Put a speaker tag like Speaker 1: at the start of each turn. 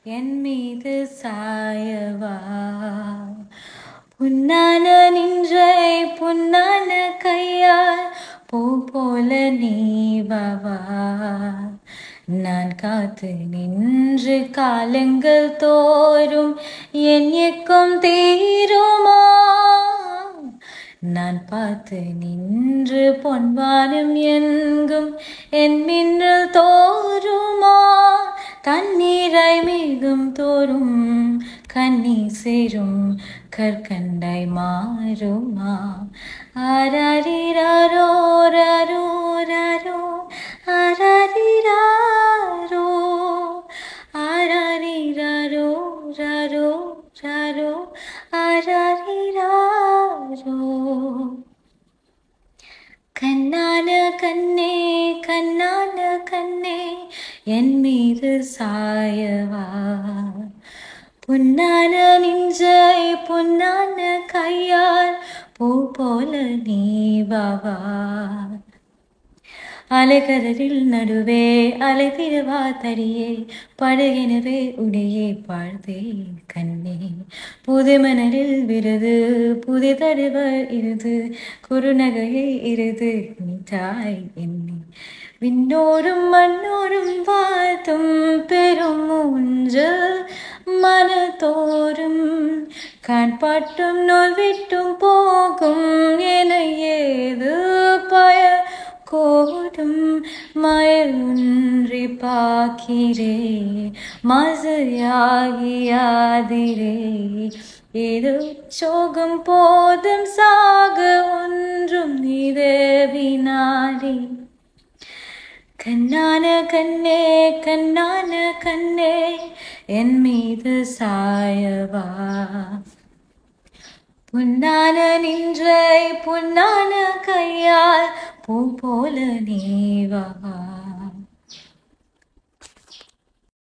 Speaker 1: என் மீது சாயவா புன்னான நின்றை புன்னான கையால் பூ போல நீவவா நான் காத்து நின்று காலங்கள் தோறும் என் எக்கம் தீருமா நான் பார்த்து நின்று பொன்வானம் எங்கும் என் மின்னல் தோறுமா தண்ணீரை மிகும் தோறும் கண்ணீர் சேரும் கற்கண்டாய் மாறுமா ஆராரிராரோ ராரோ ராரோ ஆராரிராரோ ஆராரிராரோ ராரோ ராரோ ஆராரிராரோ கண்ணான கண்ணே கண்ணான கண்ணே என் மீது சாயவா புன்னான நிஞ்சை புன்னான கையால் பூ போல நீவாவா அலைக்கடலில் நடுவே அலை திருவா தடியே படகெனவே உடையே பாழ்தே கண்ணே புது மணலில் விருது புது தடுவ இருது குறுநகையை இருது நீட்டாய் என்னை விண்ணோரும் மண்ணோரும் வாழ்த்தும் பெரும் ஊஞ்சு மனத்தோறும் காண்பாட்டும் நூல் விட்டும் போகும் என ஏது பய கோடும் மயலொன்றி பாக்கிறே மசையாகியாதிரே ஏதோ சோகம் போதும் சாக ஒன்றும் நிதவினாரே கண்ணான கண்ணே கண்ணான கண்ணே என் மீது சாயவா புன்னான நின்றை புன்னான கையால் பூ போல நீவா